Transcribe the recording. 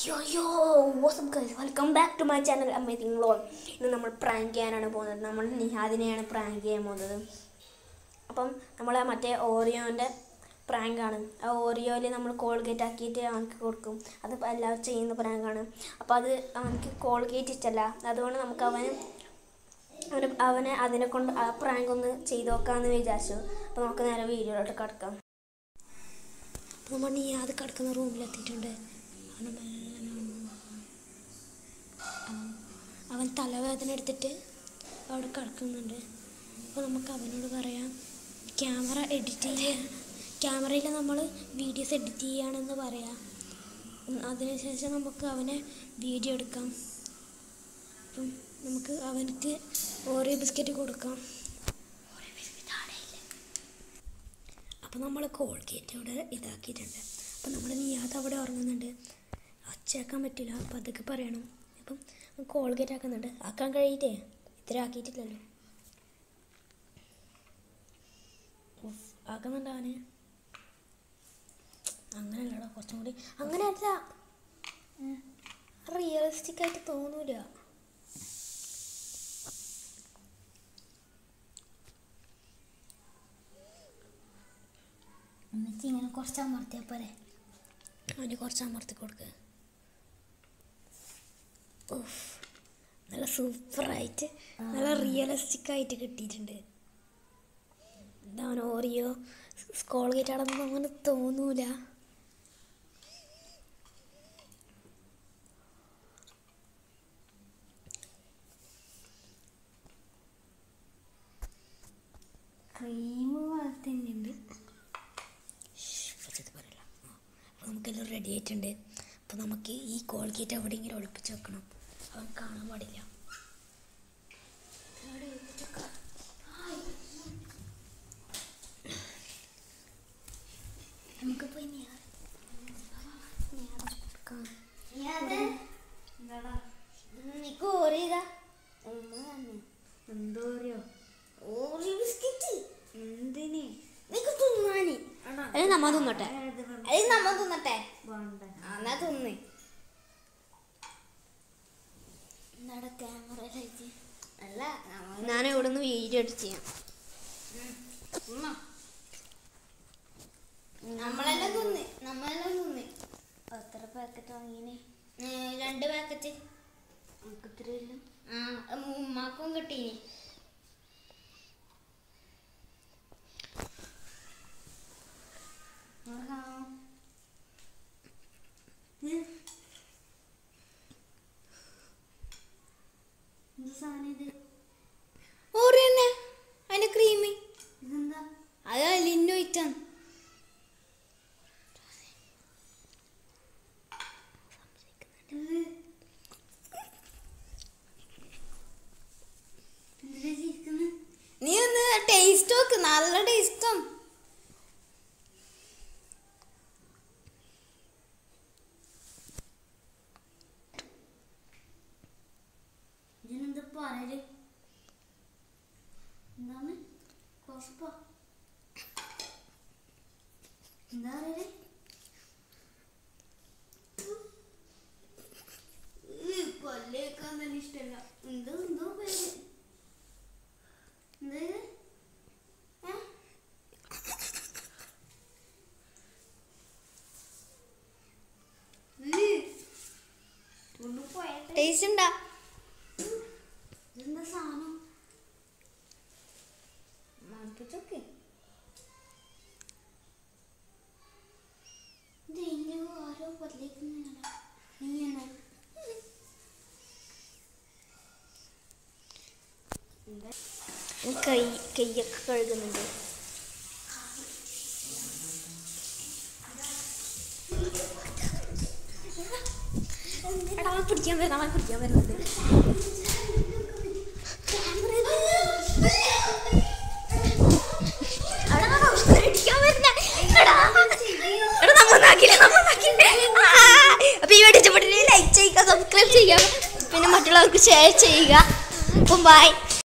യോ yo what's up guys welcome back to my channel amazing lol ഇന്ന് നമ്മൾ prank ചെയ്യാനാണ് പോകുന്നത് നമ്മൾ നിഹാദിനെയാണ് പ്രാങ്ക് ചെയ്യാൻ പോകുന്നത് അപ്പം നമ്മൾ മറ്റേ ഓറിയോൻ്റെ പ്രാങ്കാണ് ആ ഓറിയോയിൽ നമ്മൾ കോൾഗേറ്റ് ആക്കിയിട്ട് അവനക്ക് കൊടുക്കും അത് എല്ലാവരും ചെയ്യുന്ന പ്രാങ്കാണ് അപ്പോൾ അത് അവനക്ക് കോൾഗേറ്റ് ഇഷ്ടമല്ല അതുകൊണ്ട് നമുക്ക് അവന് അവന് അവനെ അതിനെ കൊണ്ട് ആ പ്രാങ്ക് ഒന്ന് ചെയ്ത് നോക്കാമെന്ന് വിചാരിച്ചു അപ്പോൾ നമുക്ക് നേരെ വീഡിയോയിലോട്ട് കിടക്കാം അപ്പോൾ നമ്മൾ നീ അത് കിടക്കുന്ന റൂമിലെത്തിയിട്ടുണ്ട് അവന് മെല്ലെ അവൻ- അവൻ തലവേദന എടുത്തിട്ട് അവിടെ കിടക്കുന്നുണ്ട് അപ്പോൾ നമുക്ക് അവനോട് പറയാം ക്യാമറ എഡിറ്റ് ചെയ്യാൻ ക്യാമറയിൽ നമ്മൾ വീഡിയോസ് എഡിറ്റ് ചെയ്യുകയാണെന്ന് പറയാം ഉം, അതിനുശേഷം നമുക്ക് അവനെ വീഡിയോ എടുക്കാം അപ്പം നമുക്ക് അവനക്ക് ഓരോ ബിസ്ക്കറ്റ് കൊടുക്കാം അപ്പം നമ്മൾ കോൾഗേറ്റ് അവിടെ ഇതാക്കിയിട്ടുണ്ട് അപ്പം നമ്മൾ നീയാത്ത അവിടെ ഉറങ്ങുന്നുണ്ട് ഒച്ചയാക്കാൻ പറ്റില്ല അപ്പം അതൊക്കെ പറയണം അപ്പം കോൾഗേറ്റ് ആക്കുന്നുണ്ട് ആക്കാൻ കഴിയില്ലേ ഇത്ര ആക്കിയിട്ടില്ലല്ലോ ഉഫ്, ആക്കുന്നുണ്ട് അവന് അങ്ങനെയല്ലടാ കുറച്ചും കൂടി അങ്ങനെയല്ല റിയലിസ്റ്റിക് ആയിട്ട് തോന്നൂല എന്നിട്ട് ഇങ്ങനെ കുറച്ച് അമർത്തിയാൽ പോരെ അവന് കുറച്ച് അമർത്തി കൊടുക്കുക ഉഫ്, നല്ല സൂപ്പറായിട്ട് നല്ല റിയലിസ്റ്റിക് ആയിട്ട് കിട്ടിയിട്ടുണ്ട് എന്താ അവൻ ഓറിയോ കോൾഗേറ്റ് ആണെന്നൊന്നും അങ്ങനെ തോന്നൂല ക്രീം പോലെ തന്നെയുണ്ട് കുറച്ചത് പറയില്ല അപ്പോൾ നമുക്കെല്ലാം റെഡി ആയിട്ടുണ്ട് അപ്പോൾ നമുക്ക് ഈ കോൾഗേറ്റ് എവിടെയെങ്കിലും ഒളിപ്പിച്ച് വെക്കണം അവൻ കാണാൻ പാടില്ല നമുക്ക് പോയി നിനക്ക് ഓറിയതാ ഉമ്മ തന്നെ എന്തോ അറിയോ ഓറിയോ ബിസ്ക്കറ്റ് എന്തിന് നിനക്ക് തിന്നാനി അത് നമ്മ തിന്നട്ടെ അത് നമ്മ തിന്നട്ടെ വേണ്ട എന്നാ തിന്ന് എന്നാടെ ക്യാമറയിലേക്ക് അല്ല ഞാൻ ഇവിടെ നിന്ന് വീഡിയോ എഡിറ്റ് ചെയ്യാം നമ്മളെല്ലാം തിന്ന് നമ്മളെല്ലാം തിന്ന് എത്ര പാക്കറ്റ് വാങ്ങിനെ ഏ, രണ്ട് പാക്കറ്റ് നമുക്ക് ഇത്രയില്ല ആ ഉമ്മാക്കും കിട്ടീനി എന്ത് സാധനം ഇത് ഓറി തന്നെ അതിന്റെ ക്രീമി ഇതെന്താ അത് ലിന്നു ഇറ്റാണ് ഇത് എന്തിനാ ചിരിക്കുന്നത് നീ ഒന്ന് ടേസ്റ്റ് നോക്ക് നല്ല ടേസ്റ്റും ഇതിനെന്താ പറയല് എന്താണ് കോസ്പ എന്താ പറയല് പല്ലേക്കാൻ തന്നെ ഇഷ്ടമല്ല എന്തോ എന്തോ പേര് എന്താ ഇത് ഏ? കൊണ്ട് പോയട്ടെ ടേസ്റ്റ് ഉണ്ടാ ഇതെന്താ സാധനം മണപ്പിച്ചോക്കെ ഇത് എന്നെ ആരോ പല്ലേക്കുന്നല്ല നീയാണ് കൈ കൈയൊക്കെ കഴുകുന്നുണ്ട് എടാ അവൻ പിടിക്കാൻ വരുന്ന അവൻ പിടിക്കാൻ വരുന്നുണ്ട് എടാ, അവൻ പിടിക്കാൻ വരുന്നെ. എടാ, എടാ, നമ്മ നാക്കില്ല, നമ്മ നാക്കില്ല. ആ, അപ്പൊ ഈ വീഡിയോ ഇഷ്ടപ്പെട്ടില്ലെങ്കിൽ ലൈക്ക് ചെയ്യുക സബ്സ്ക്രൈബ് ചെയ്യുക പിന്നെ മറ്റുള്ളവർക്ക് ഷെയർ ചെയ്യുക അപ്പം ബൈ